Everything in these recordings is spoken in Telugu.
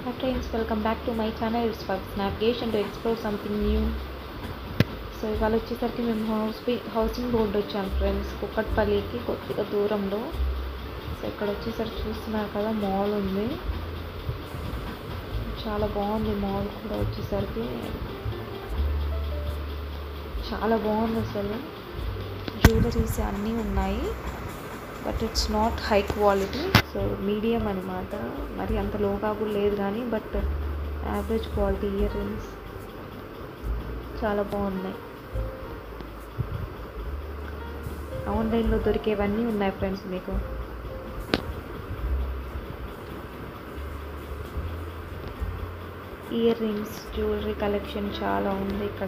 Hi friends, welcome back to my channel. It's Fab's Navigation to explore something new. So ఇవాళ వచ్చేసరికి మేము హౌస్ హౌసింగ్ బోర్డు వచ్చాం ఫ్రెండ్స్ కుక్కట్పల్లికి కొద్దిగా దూరంలో సో ఇక్కడ వచ్చేసరికి చూస్తున్నారు కదా మాల్ ఉంది చాలా బాగుంది మాల్ కూడా వచ్చేసరికి చాలా బాగుంది అసలు జ్యువెలరీస్ అన్నీ ఉన్నాయి but it's not high quality so medium అనమాట మరి అంత లోగా కూడా లేదు కానీ but average quality earrings చాలా బాగున్నాయి ఆన్లైన్లో దొరికేవన్నీ ఉన్నాయి ఫ్రెండ్స్ మీకు ఇయర్ రింగ్స్ జ్యువెలరీ కలెక్షన్ చాలా ఉంది ఇక్కడ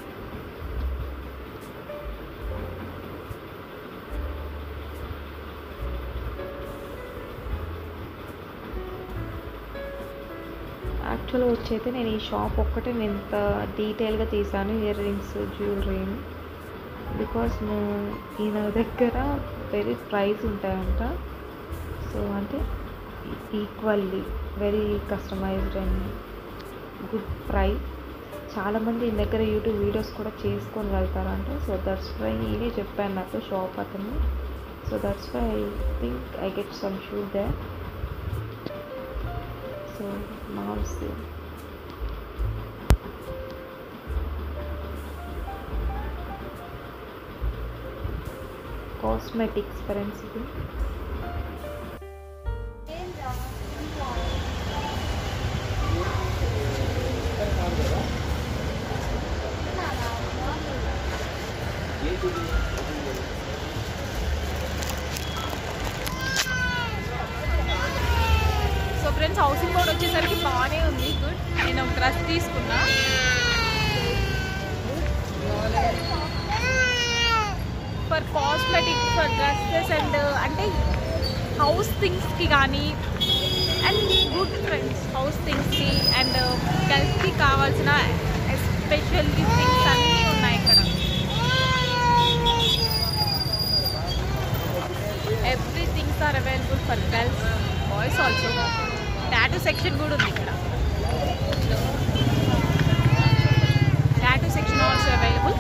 యాక్చువల్గా వచ్చైతే నేను ఈ షాప్ ఒక్కటే నేను ఇంత డీటెయిల్గా తీసాను ఇయర్ రింగ్స్ జ్యువెలరీని బికాస్ ఈయన దగ్గర వెరీ ప్రైస్ ఉంటాయంట సో అంటే equally very customised and good price చాలామంది ఈయన దగ్గర యూట్యూబ్ వీడియోస్ కూడా చేసుకొని వెళ్తారంట సో దట్స్ వై ఈయనే చెప్పాను నాకు షాప్ అతను so that's why I think I get some shoe they so now see cosmetics friends ఇది సో ఫ్రెండ్స్ హౌసింగ్ బోర్డ్ వచ్చేసరికి బాగానే ఉంది గుడ్ నేను ఒక డ్రెస్ తీసుకున్నా for cosmetic for dresses and అంటే హౌస్ థింగ్స్కి కానీ అండ్ గుడ్ ఫ్రెండ్స్ హౌస్ థింగ్స్కి అండ్ గర్ల్స్కి కావాల్సిన ఎస్పెషల్ థింగ్స్ అన్నీ ఉన్నాయి ఇక్కడ every things are available for girls boys also tattoo section కూడా ఉంది ఇక్కడ టాటూ సెక్షన్ ఆల్సో అవైలబుల్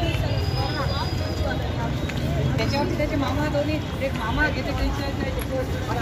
त्याच्यावरती त्याचे मामा दोन्ही एक मामा घेते त्यांच्या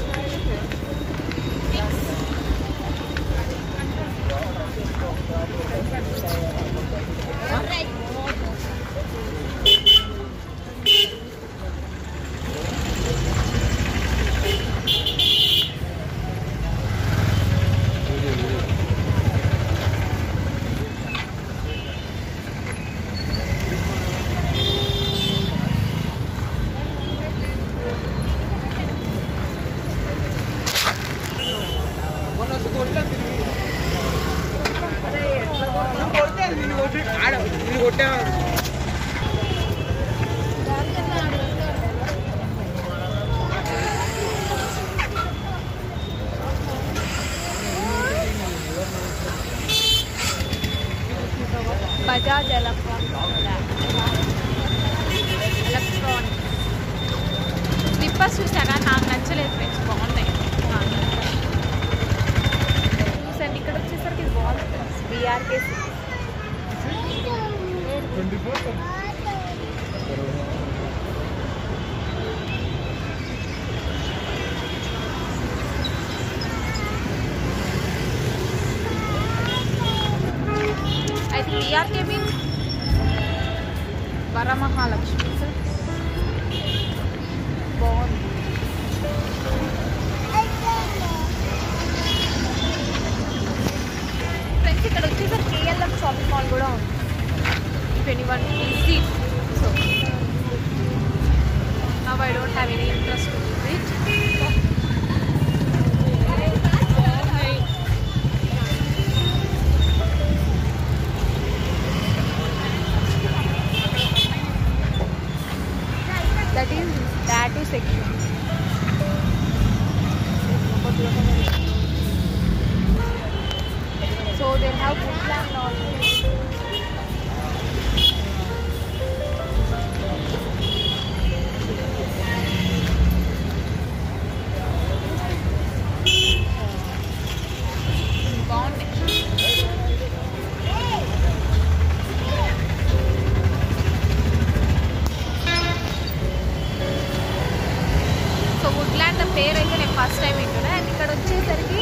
బజాజ్ ఎలక్ట్రానిక్స్ ఎలక్ట్రానిక్స్ స్లిప్పర్స్ చూసారా నాకు నచ్చలేదు ఫ్రెండ్స్ బాగున్నాయి చూసండి ఇక్కడ వచ్చేసరికి ఇది బాగుంది friends BRK I think BRK means Varamahalakshmi sir బాగుంది ఫ్రెండ్స్ ఇక్కడ వచ్చేసరికి కేఎల్ఎం షాపింగ్ మాల్ కూడా ఉంది twenty one easy so now I don't have any interest with that is tattoo section so they have good plan also first time వింటున్నా అండ్ ఇక్కడ వచ్చేసరికి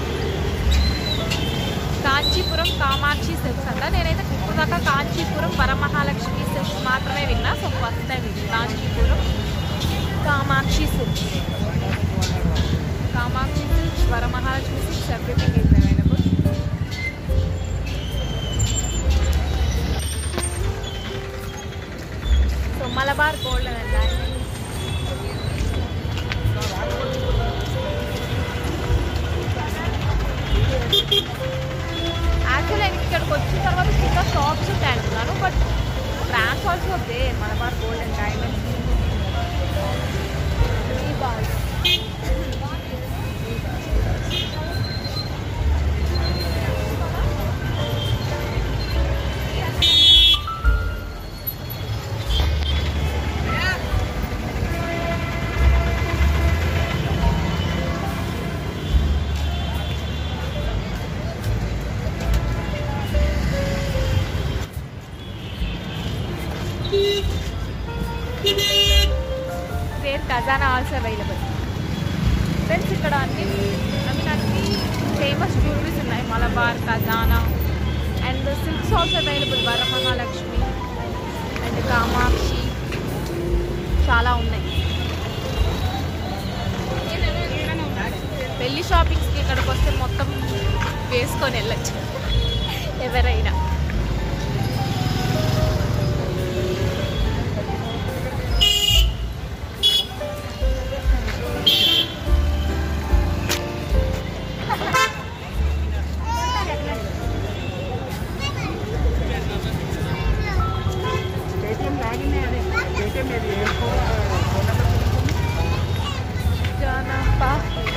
కాంచీపురం కామాక్షి సిల్క్స్ అంట నేనైతే ఇప్పుడు దాకా కాంచీపురం వరమహాలక్ష్మి సిల్క్స్ మాత్రమే విన్నా సో ఫస్ట్ టైం ఇది Kanchipuram Kamakshi silks Kamakshi silks Varamahalakshmi silks everything is available so Malabar gold and diamonds actually నేను ఇక్కడికి వచ్చిన తర్వాత చిన్న షాప్స్ ఉంటాయి అంటున్నాను but brands also they Malabar gold and diamonds where Khazana also available friends ఇక్కడ అన్ని ఐ మీన్ అన్ని ఫేమస్ జ్యువెలరీస్ ఉన్నాయి Malabar Khazana and silks also available Varamahalakshmi and Kamakshi చాలా ఉన్నాయి పెళ్లి షాపింగ్స్కి ఇక్కడికి వస్తే మొత్తం వేసుకొని వెళ్ళచ్చు ఎవరైనా జానపా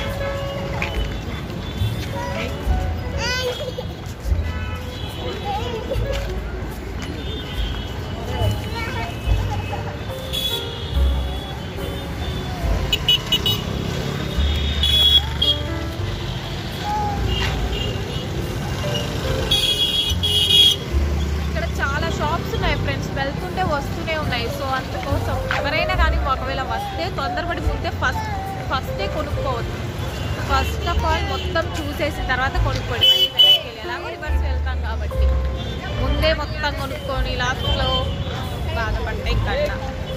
ఇక్కడ చాలా షాప్స్ ఉన్నాయి ఫ్రెండ్స్ వెళ్తుంటే వస్తూనే ఉన్నాయి సో అందుకోసం ఎవరైనా కానీ ఒకవేళ వస్తే తొందరపడి ముందే ఫస్ట్ ఫస్టే కొనుక్కోవద్దు ఫస్ట్ ఆఫ్ ఆల్ మొత్తం చూసేసిన తర్వాత కొనుక్కోండి మళ్ళీ వెనక్కి వెళ్ళి ఎలాగో రివర్స్ వెళ్తాం కాబట్టి ముందే మొత్తం కొనుక్కొని లాస్ట్లో బాధపడ్డాయి కన్నా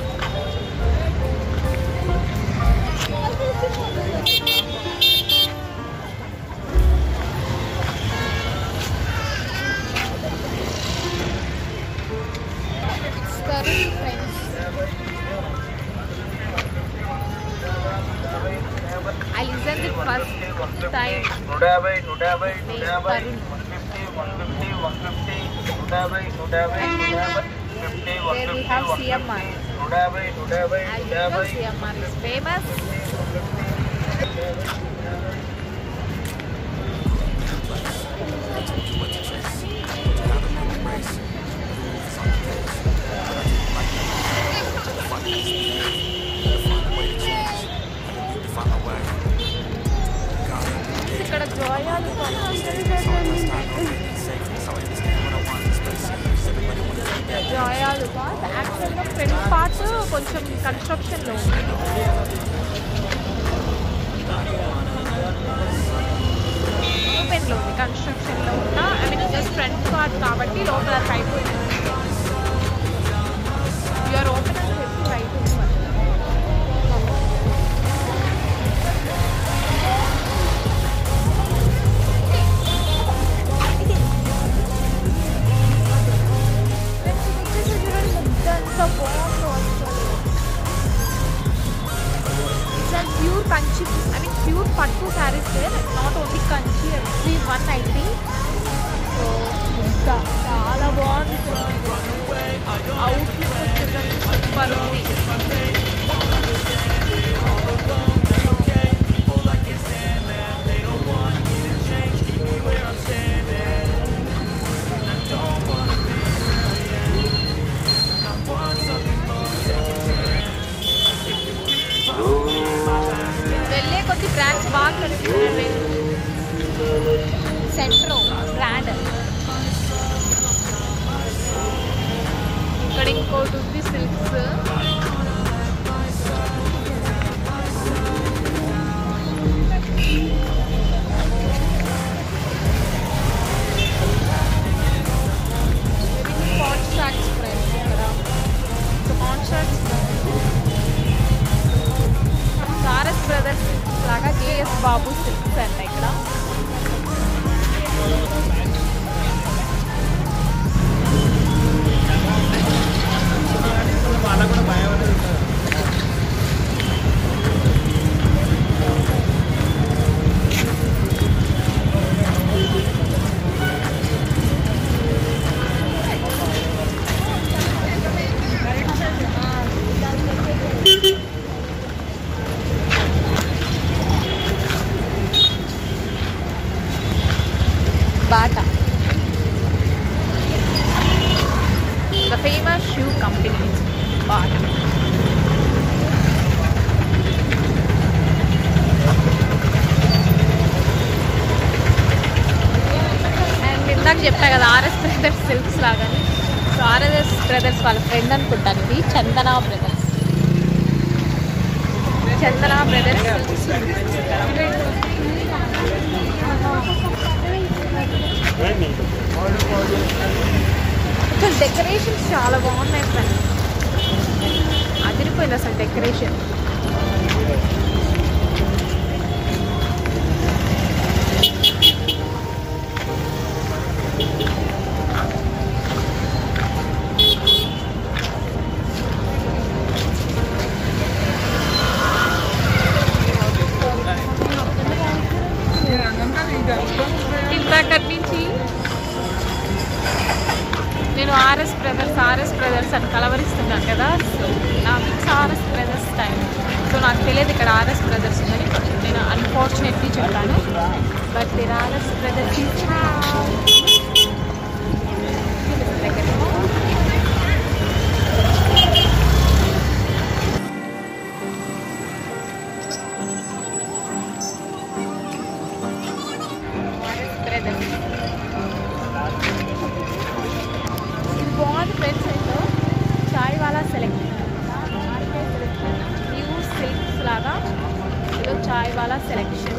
Tarun friends I listen the first time నూట యాభై నూట యాభై నూట యాభై one fifty one fifty one fifty నూట యాభై నూట యాభై నూట యాభై fifty one There we fifty have one CMR. Fifty నూట యాభై నూట యాభై As నూట you know, యాభై CMR is famous. ఇక్కడ జోయాలు జోయాలు యాక్చువల్గా ఫ్రంట్ పార్ట్ కొంచెం కన్స్ట్రక్షన్లో ఉంది ఓపెన్లో ఉంది కన్స్ట్రక్షన్లో ఉన్న I mean just front part కాబట్టి లోపల అయిపోయింది యూఆర్ ఓపెన్ అని చెప్పి రైట్ ఉంది pure Kanchi I mean pure పట్టు saris not only Kanchi every one it so ఇంకా చాలా బాగుంది అవుట్లుక్ వచ్చేసరికి సూపర్ ఉంది వెళ్ళే కొద్ది బ్రాండ్స్ బాగా కనిపిస్తున్నాయి సెంట్రో బ్రాండ్ ఇక్కడ ఇంకోటి ఉంది సిల్క్స్ బాబు సిల్క్స్ అంట ఇక్కడ Bata the famous shoe company Bata and ఇందాక చెప్పా కదా ఆర్ఎస్ బ్రదర్స్ సిల్క్స్ లాగాని సో ఆర్ఎస్ బ్రదర్స్ వాళ్ళ ఫ్రెండ్ అనుకుంటాను ఇది Chandana brothers Chandana brothers silks అసలు డెకరేషన్స్ చాలా బాగున్నాయి ఫ్రెండ్స్ అదిరిపోయింది అసలు డెకరేషన్ ఇందాకటి నుంచి నేను ఆర్ఎస్ బ్రదర్స్ ఆర్ఎస్ బ్రదర్స్ అని కలవరిస్తున్నాను కదా సో నాకు ఆర్ఎస్ బ్రదర్స్ టైం సో నాకు తెలియదు ఇక్కడ ఆర్ఎస్ బ్రదర్స్ ఉందని నేను అన్ఫార్చునేట్లీ చెప్పాను బట్ మీరు ఆర్ఎస్ బ్రదర్స్ బ్రదర్స్ ఇది బాగుంది ఫ్రెండ్స్ అయితే చాయ్ వాలా సెలెక్షన్ సెలెక్షన్ న్యూ సిల్క్స్ లాగా ఇదో చాయ్ వాలా సెలెక్షన్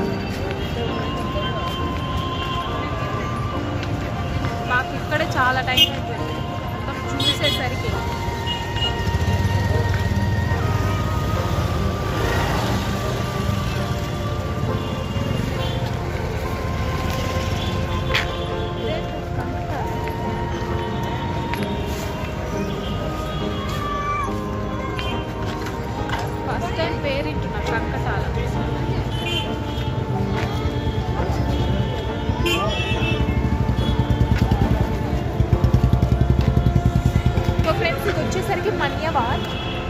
మాకు ఇక్కడ చాలా టైం అయిపోయింది మొత్తం చూసేసరికి ఇదేంటి కంక? ఫస్ట్ టైం పేరు వింటున్నా కంకటాల సో ఫ్రెండ్స్ ఇది వచ్చేసరికి మన్యవాడ్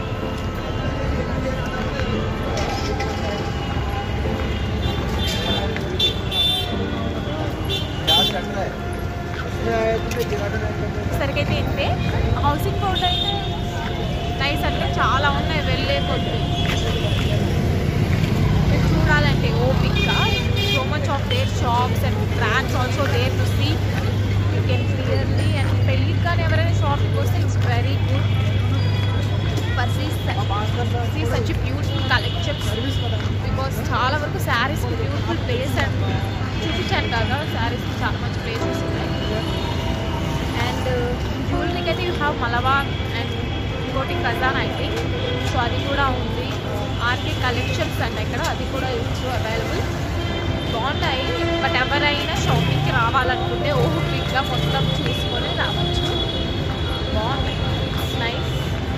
సరికి అయితే ఇంతే హౌసింగ్ బోర్డ్ అయితే నైస్ అంటే చాలా ఉన్నాయి వెళ్ళే కొద్ది మీరు చూడాలంటే ఓపిక్గా so much of their shops and brands also there to see you can clearly and పెళ్ళికి కానీ ఎవరైనా షాపింగ్ వస్తే it's very good for see see such beautiful collections because చాలా వరకు శారీస్కి బ్యూటిఫుల్ ప్లేస్ అండ్ చూపించాను కదా శారీస్కి చాలా మంచి ప్లేసెస్ ఉన్నాయి అండ్ జ్యువెలరీకి అయితే యూ హ్యావ్ మలబార్ అండ్ ఇంకోటి ఖజాన్ ఐ థింక్ సో అది కూడా ఉంది ఆర్కే కలెక్షన్స్ అండి ఇక్కడ అది కూడా ఇచ్చు అవైలబుల్ బాగున్నాయి బట్ ఎవరైనా షాపింగ్కి రావాలనుకుంటే ఓపిక్గా మొత్తం చూసుకొని రావచ్చు బాగున్నాయి నైస్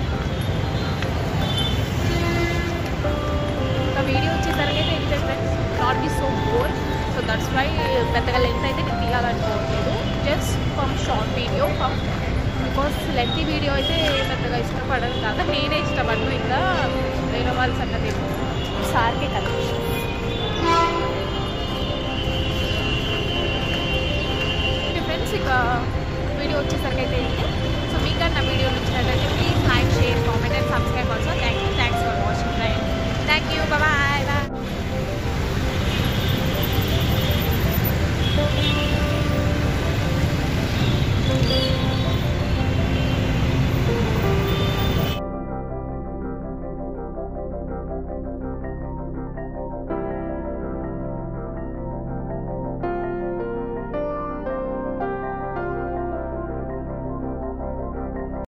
ఇంకా వీడియో వచ్చేసరికి అయితే ఇంతే friends not be so bore so that's why పెద్దగా లెంత్ అయితే నేను తీయాలనుకోవట్లేదు just from short video from because length video అయితే పెద్దగా ఇష్టపడదు కాదు నేనే ఇష్టపడను ఇంకా వేరే వాళ్ళ సంగతి సార్కే కదా ఫ్రెండ్స్ ఇక వీడియో వచ్చేసరికి అయితే సో మీకు నా వీడియో నచ్చినట్లయితే